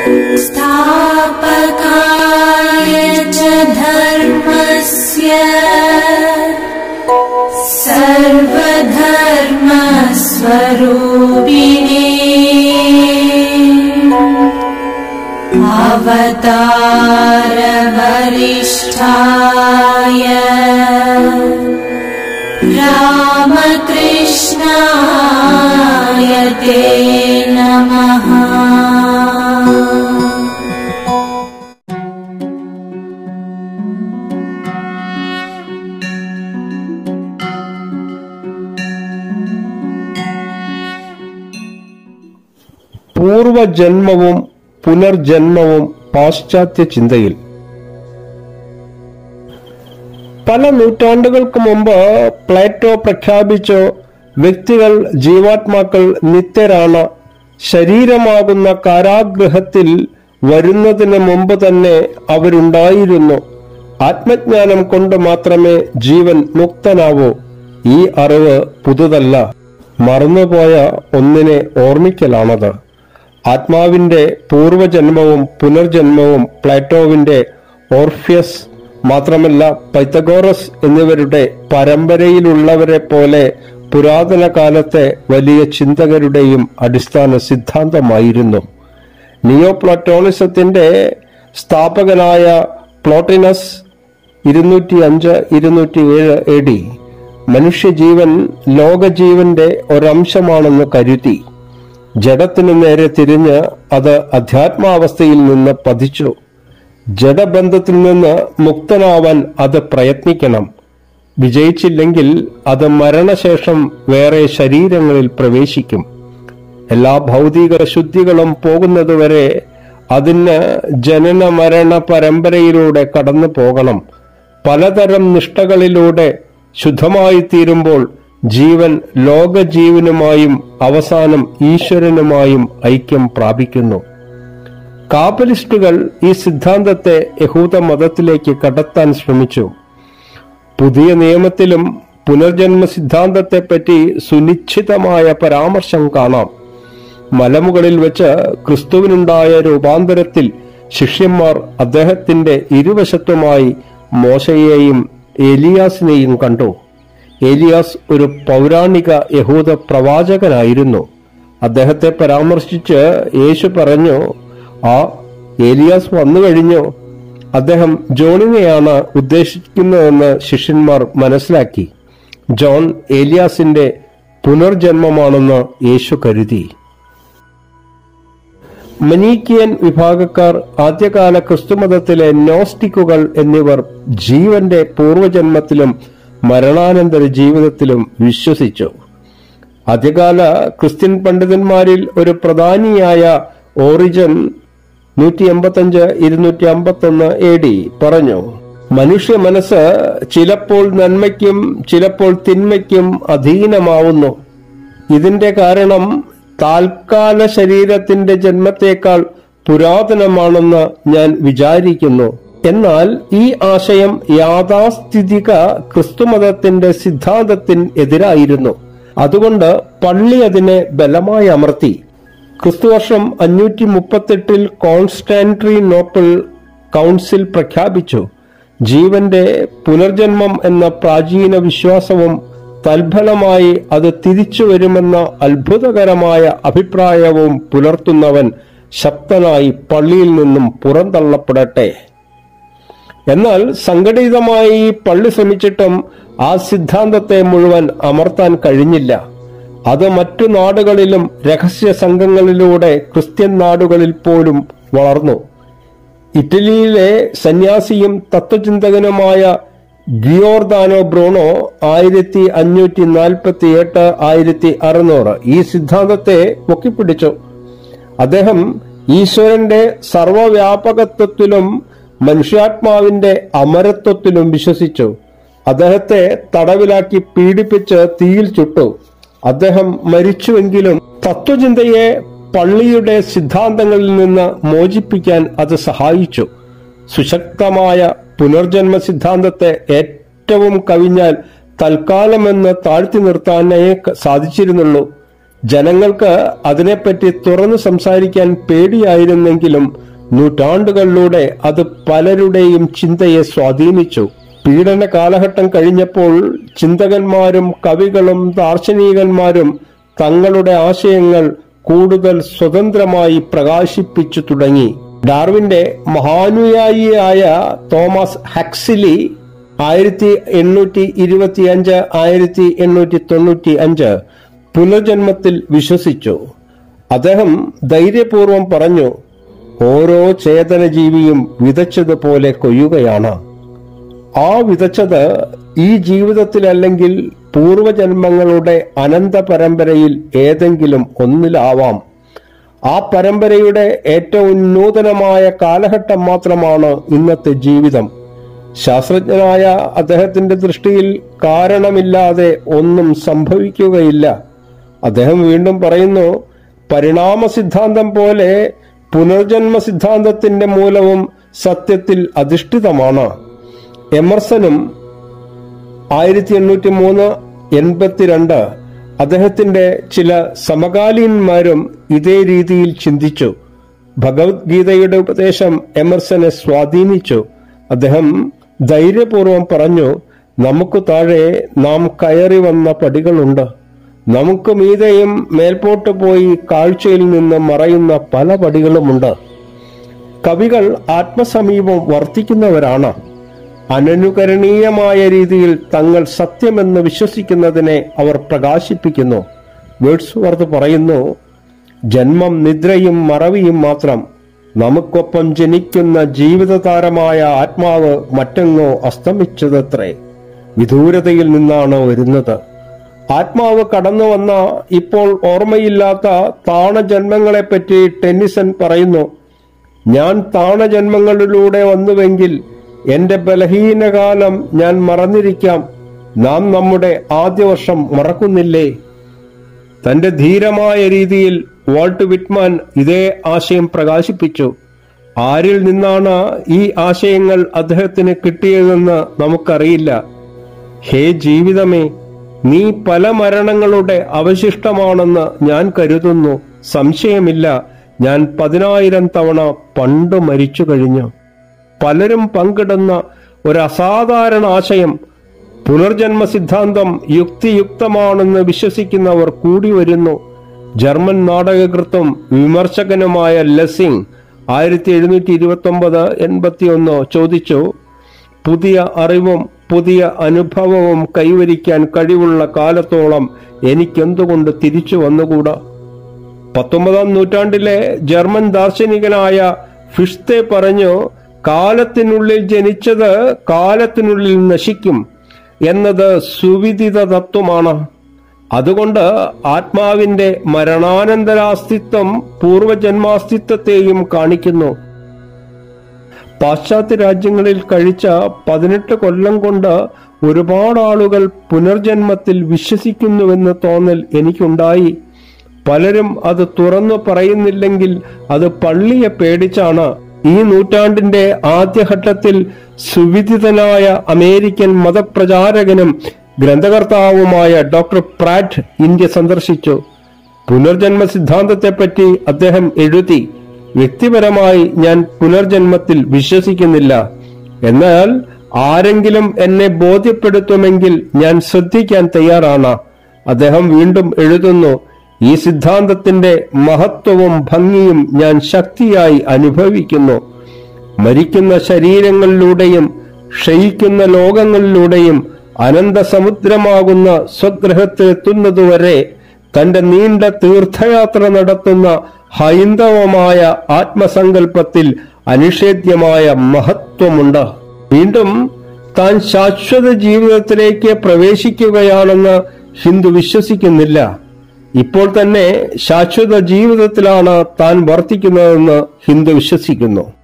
स्थापकाय च धर्मस्य सर्वधर्मस्वरूपिणे अवतारवरिष्ठाय रामकृष्णाय ते नमः പൂർവജന്മവും പുനർജന്മവും പാശ്ചാത്യ ചിന്തയിൽ പല നൂറ്റാണ്ടുകൾക്ക് മുമ്പ് പ്ലേറ്റോ പ്രഖ്യാപിച്ചു വ്യക്തികൾ ജീവാത്മാക്കൾ നിത്യരാണ് ശരീരമാകുന്ന കാരാഗ്രഹത്തിൽ വരുന്നതിന് മുമ്പ് തന്നെ അവരുണ്ടായിരുന്നു ആത്മജ്ഞാനം കൊണ്ട് മാത്രമേ ജീവൻ മുക്തനാവൂ ഈ അറിവ് പുതുതല്ല മറന്നുപോയ ഒന്നിനെ ഓർമ്മിക്കലാണത് ആത്മാവിന്റെ പൂർവജന്മവും പുനർജന്മവും പ്ലേറ്റോവിന്റെ ഓർഫ്യസ് മാത്രമല്ല പൈത്തഗോറസ് എന്നിവരുടെ പരമ്പരയിലുള്ളവരെ പോലെ പുരാതന കാലത്തെ വലിയ ചിന്തകരുടെയും അടിസ്ഥാന സിദ്ധാന്തമായിരുന്നു നിയോപ്ലറ്റോണിസത്തിന്റെ സ്ഥാപകനായ പ്ലോട്ടിനസ് ഇരുന്നൂറ്റി അഞ്ച് ഇരുന്നൂറ്റി ഏഴ് എ ഡി മനുഷ്യജീവൻ ലോകജീവന്റെ ഒരംശമാണെന്ന് കരുതി ജഡത്തിനു നേരെ തിരിഞ്ഞ് അത് അധ്യാത്മാവസ്ഥയിൽ നിന്ന് പതിച്ചു ജഡബന്ധത്തിൽ നിന്ന് മുക്തനാവാൻ അത് പ്രയത്നിക്കണം വിജയിച്ചില്ലെങ്കിൽ അത് മരണശേഷം വേറെ ശരീരങ്ങളിൽ പ്രവേശിക്കും എല്ലാ ഭൗതിക ശുദ്ധികളും പോകുന്നതുവരെ അതിന് ജനന മരണ പരമ്പരയിലൂടെ കടന്നു പോകണം പലതരം നിഷ്ഠകളിലൂടെ ശുദ്ധമായി തീരുമ്പോൾ ജീവൻ ലോകജീവനുമായും അവസാനം ഈശ്വരനുമായും ഐക്യം പ്രാപിക്കുന്നു കാപ്പലിസ്റ്റുകൾ ഈ സിദ്ധാന്തത്തെ യഹൂദ മതത്തിലേക്ക് കടത്താൻ ശ്രമിച്ചു പുതിയ നിയമത്തിലും പുനർജന്മ സിദ്ധാന്തത്തെപ്പറ്റി സുനിശ്ചിതമായ പരാമർശം കാണാം മലമുകളിൽ വെച്ച് ക്രിസ്തുവിനുണ്ടായ രൂപാന്തരത്തിൽ ശിഷ്യന്മാർ അദ്ദേഹത്തിന്റെ ഇരുവശത്തുമായി മോശയെയും ഏലിയാസിനെയും കണ്ടു ഏലിയാസ് ഒരു പൗരാണിക യഹൂദ പ്രവാചകനായിരുന്നു അദ്ദേഹത്തെ പരാമർശിച്ച് യേശു പറഞ്ഞു ആ ഏലിയാസ് വന്നു കഴിഞ്ഞു അദ്ദേഹം ജോണിനെയാണ് ഉദ്ദേശിക്കുന്നതെന്ന് ശിഷ്യന്മാർ മനസ്സിലാക്കി ജോൺ ഏലിയാസിന്റെ പുനർജന്മമാണെന്ന് യേശു കരുതി മനീക്കിയൻ വിഭാഗക്കാർ ആദ്യകാല ക്രിസ്തുമതത്തിലെ നോസ്റ്റിക്കുകൾ എന്നിവർ ജീവന്റെ പൂർവജന്മത്തിലും മരണാനന്തര ജീവിതത്തിലും വിശ്വസിച്ചു ആദ്യകാല ക്രിസ്ത്യൻ പണ്ഡിതന്മാരിൽ ഒരു പ്രധാനിയായ ഓറിജൻ നൂറ്റി എൺപത്തഞ്ച് ഇരുന്നൂറ്റി അമ്പത്തൊന്ന് എ ഡി പറഞ്ഞു മനുഷ്യ മനസ്സ് ചിലപ്പോൾ നന്മയ്ക്കും ചിലപ്പോൾ തിന്മയ്ക്കും അധീനമാവുന്നു ഇതിന്റെ കാരണം താൽക്കാല ശരീരത്തിന്റെ ജന്മത്തേക്കാൾ പുരാതനമാണെന്ന് ഞാൻ വിചാരിക്കുന്നു എന്നാൽ ഈ ആശയം യാഥാസ്ഥിതിക ക്രിസ്തുമതത്തിന്റെ സിദ്ധാന്തത്തിന് എതിരായിരുന്നു അതുകൊണ്ട് പള്ളി അതിനെ ബലമായി അമർത്തി ക്രിസ്തുവർഷം അഞ്ഞൂറ്റി മുപ്പത്തെട്ടിൽ കോൺസ്റ്റാൻട്രി നോപ്പിൾ കൗൺസിൽ പ്രഖ്യാപിച്ചു ജീവന്റെ പുനർജന്മം എന്ന പ്രാചീന വിശ്വാസവും തൽഫലമായി അത് തിരിച്ചു വരുമെന്ന അത്ഭുതകരമായ അഭിപ്രായവും പുലർത്തുന്നവൻ ശക്തനായി പള്ളിയിൽ നിന്നും പുറന്തള്ളപ്പെടട്ടെ എന്നാൽ സംഘടിതമായി പള്ളി ശ്രമിച്ചിട്ടും ആ സിദ്ധാന്തത്തെ മുഴുവൻ അമർത്താൻ കഴിഞ്ഞില്ല അത് മറ്റു നാടുകളിലും രഹസ്യ സംഘങ്ങളിലൂടെ ക്രിസ്ത്യൻ നാടുകളിൽ പോലും വളർന്നു ഇറ്റലിയിലെ സന്യാസിയും തത്വചിന്തകനുമായ ഗിയോർദാനോ ബ്രൂണോ ആയിരത്തി അഞ്ഞൂറ്റി നാൽപ്പത്തി എട്ട് ആയിരത്തി അറുന്നൂറ് ഈ സിദ്ധാന്തത്തെ പൊക്കിപ്പിടിച്ചു അദ്ദേഹം ഈശ്വരന്റെ സർവവ്യാപകത്വത്തിലും മനുഷ്യാത്മാവിന്റെ അമരത്വത്തിലും വിശ്വസിച്ചു അദ്ദേഹത്തെ തടവിലാക്കി പീഡിപ്പിച്ച് തീയിൽ ചുട്ടു അദ്ദേഹം മരിച്ചുവെങ്കിലും തത്വചിന്തയെ പള്ളിയുടെ സിദ്ധാന്തങ്ങളിൽ നിന്ന് മോചിപ്പിക്കാൻ അത് സഹായിച്ചു സുശക്തമായ പുനർജന്മ സിദ്ധാന്തത്തെ ഏറ്റവും കവിഞ്ഞാൽ തൽക്കാലമെന്ന് താഴ്ത്തി നിർത്താനേ ക- സാധിച്ചിരുന്നുള്ളൂ ജനങ്ങൾക്ക് അതിനെപ്പറ്റി തുറന്നു സംസാരിക്കാൻ പേടിയായിരുന്നെങ്കിലും നൂറ്റാണ്ടുകളിലൂടെ അത് പലരുടെയും ചിന്തയെ സ്വാധീനിച്ചു പീഡന കാലഘട്ടം കഴിഞ്ഞപ്പോൾ ചിന്തകന്മാരും കവികളും ദാർശനികന്മാരും തങ്ങളുടെ ആശയങ്ങൾ കൂടുതൽ സ്വതന്ത്രമായി പ്രകാശിപ്പിച്ചു തുടങ്ങി ഡാർവിന്റെ മഹാനുയായിയായ തോമസ് ഹക്സിലി ആയിരത്തി എണ്ണൂറ്റി ഇരുപത്തി അഞ്ച് ആയിരത്തി എണ്ണൂറ്റി തൊണ്ണൂറ്റി അഞ്ച് പുനർജന്മത്തിൽ വിശ്വസിച്ചു അദ്ദേഹം ധൈര്യപൂർവം പറഞ്ഞു ഓരോ ചേതനജീവിയും വിതച്ചതുപോലെ കൊയ്യുകയാണ് ആ വിതച്ചത് ഈ ജീവിതത്തിലല്ലെങ്കിൽ പൂർവജന്മങ്ങളുടെ അനന്ത പരമ്പരയിൽ ഏതെങ്കിലും ഒന്നിലാവാം ആ പരമ്പരയുടെ ഏറ്റവും നൂതനമായ കാലഘട്ടം മാത്രമാണ് ഇന്നത്തെ ജീവിതം ശാസ്ത്രജ്ഞനായ അദ്ദേഹത്തിന്റെ ദൃഷ്ടിയിൽ കാരണമില്ലാതെ ഒന്നും സംഭവിക്കുകയില്ല അദ്ദേഹം വീണ്ടും പറയുന്നു പരിണാമ സിദ്ധാന്തം പോലെ പുനർജന്മ സിദ്ധാന്തത്തിന്റെ മൂലവും സത്യത്തിൽ അധിഷ്ഠിതമാണ് എമർസനും ആയിരത്തി എണ്ണൂറ്റി മൂന്ന് എൺപത്തിരണ്ട് അദ്ദേഹത്തിന്റെ ചില സമകാലീനന്മാരും ഇതേ രീതിയിൽ ചിന്തിച്ചു ഭഗവത്ഗീതയുടെ ഉപദേശം എമർസനെ സ്വാധീനിച്ചു അദ്ദേഹം ധൈര്യപൂർവം പറഞ്ഞു നമുക്ക് താഴെ നാം കയറി വന്ന പടികളുണ്ട് നമുക്ക് മീതെയും മേൽപോട്ട് പോയി കാഴ്ചയിൽ നിന്ന് മറയുന്ന പല പടികളുമുണ്ട് കവികൾ ആത്മസമീപം വർത്തിക്കുന്നവരാണ് അനനുകരണീയമായ രീതിയിൽ തങ്ങൾ സത്യമെന്ന് വിശ്വസിക്കുന്നതിനെ അവർ പ്രകാശിപ്പിക്കുന്നു വേഡ്സ്വർത്ത് പറയുന്നു ജന്മം നിദ്രയും മറവിയും മാത്രം നമുക്കൊപ്പം ജനിക്കുന്ന ജീവിതതാരമായ ആത്മാവ് മറ്റെങ്ങോ അസ്തമിച്ചതത്രേ വിദൂരതയിൽ നിന്നാണ് വരുന്നത് ആത്മാവ് കടന്നു വന്ന ഇപ്പോൾ ഓർമ്മയില്ലാത്ത താണജന്മങ്ങളെപ്പറ്റി ടെന്നിസൺ പറയുന്നു ഞാൻ താണജന്മങ്ങളിലൂടെ വന്നുവെങ്കിൽ എന്റെ ബലഹീനകാലം ഞാൻ മറന്നിരിക്കാം നാം നമ്മുടെ ആദ്യ വർഷം മറക്കുന്നില്ലേ തന്റെ ധീരമായ രീതിയിൽ വാൾട്ട് വിറ്റ്മാൻ ഇതേ ആശയം പ്രകാശിപ്പിച്ചു ആരിൽ നിന്നാണ് ഈ ആശയങ്ങൾ അദ്ദേഹത്തിന് കിട്ടിയതെന്ന് നമുക്കറിയില്ല ഹേ ജീവിതമേ നീ പല മരണങ്ങളുടെ അവശിഷ്ടമാണെന്ന് ഞാൻ കരുതുന്നു സംശയമില്ല ഞാൻ പതിനായിരം തവണ പണ്ട് മരിച്ചു കഴിഞ്ഞു പലരും പങ്കിടുന്ന ഒരു അസാധാരണ ആശയം പുനർജന്മ സിദ്ധാന്തം യുക്തിയുക്തമാണെന്ന് വിശ്വസിക്കുന്നവർ കൂടി വരുന്നു ജർമ്മൻ നാടകകൃത്തും വിമർശകനുമായ ലെസിംഗ് ആയിരത്തി എഴുന്നൂറ്റി ഇരുപത്തി ഒമ്പത് എൺപത്തി ഒന്ന് ചോദിച്ചു പുതിയ അറിവും പുതിയ അനുഭവവും കൈവരിക്കാൻ കഴിവുള്ള കാലത്തോളം എനിക്കെന്തുകൊണ്ട് തിരിച്ചു വന്നുകൂടാ പത്തൊമ്പതാം നൂറ്റാണ്ടിലെ ജർമ്മൻ ദാർശനികനായ ഫിഷ്തെ പറഞ്ഞു കാലത്തിനുള്ളിൽ ജനിച്ചത് കാലത്തിനുള്ളിൽ നശിക്കും എന്നത് സുവിദിത തത്വമാണ് അതുകൊണ്ട് ആത്മാവിന്റെ മരണാനന്തരാസ്തിത്വം പൂർവജന്മാസ്തിത്വത്തെയും കാണിക്കുന്നു പാശ്ചാത്യ രാജ്യങ്ങളിൽ കഴിച്ച പതിനെട്ട് കൊല്ലം കൊണ്ട് ഒരുപാട് ആളുകൾ പുനർജന്മത്തിൽ വിശ്വസിക്കുന്നുവെന്ന് തോന്നൽ എനിക്കുണ്ടായി പലരും അത് തുറന്നു പറയുന്നില്ലെങ്കിൽ അത് പള്ളിയെ പേടിച്ചാണ് ഈ നൂറ്റാണ്ടിന്റെ ആദ്യഘട്ടത്തിൽ സുവിദിതനായ അമേരിക്കൻ മതപ്രചാരകനും ഗ്രന്ഥകർത്താവുമായ ഡോക്ടർ പ്രാറ്റ് ഇന്ത്യ സന്ദർശിച്ചു പുനർജന്മ സിദ്ധാന്തത്തെപ്പറ്റി അദ്ദേഹം എഴുതി വ്യക്തിപരമായി ഞാൻ പുനർജന്മത്തിൽ വിശ്വസിക്കുന്നില്ല എന്നാൽ ആരെങ്കിലും എന്നെ ബോധ്യപ്പെടുത്തുമെങ്കിൽ ഞാൻ ശ്രദ്ധിക്കാൻ തയ്യാറാണ് അദ്ദേഹം വീണ്ടും എഴുതുന്നു ഈ സിദ്ധാന്തത്തിന്റെ മഹത്വവും ഭംഗിയും ഞാൻ ശക്തിയായി അനുഭവിക്കുന്നു മരിക്കുന്ന ശരീരങ്ങളിലൂടെയും ക്ഷയിക്കുന്ന ലോകങ്ങളിലൂടെയും അനന്തസമുദ്രമാകുന്ന സ്വഗ്രഹത്തിലെത്തുന്നതുവരെ തന്റെ നീണ്ട തീർത്ഥയാത്ര നടത്തുന്ന ഹൈന്ദവമായ ആത്മസങ്കല്പത്തിൽ അനിഷേധ്യമായ മഹത്വമുണ്ട് വീണ്ടും താൻ ശാശ്വത ജീവിതത്തിലേക്ക് പ്രവേശിക്കുകയാണെന്ന് ഹിന്ദു വിശ്വസിക്കുന്നില്ല ഇപ്പോൾ തന്നെ ശാശ്വത ജീവിതത്തിലാണ് താൻ വർത്തിക്കുന്നതെന്ന് ഹിന്ദു വിശ്വസിക്കുന്നു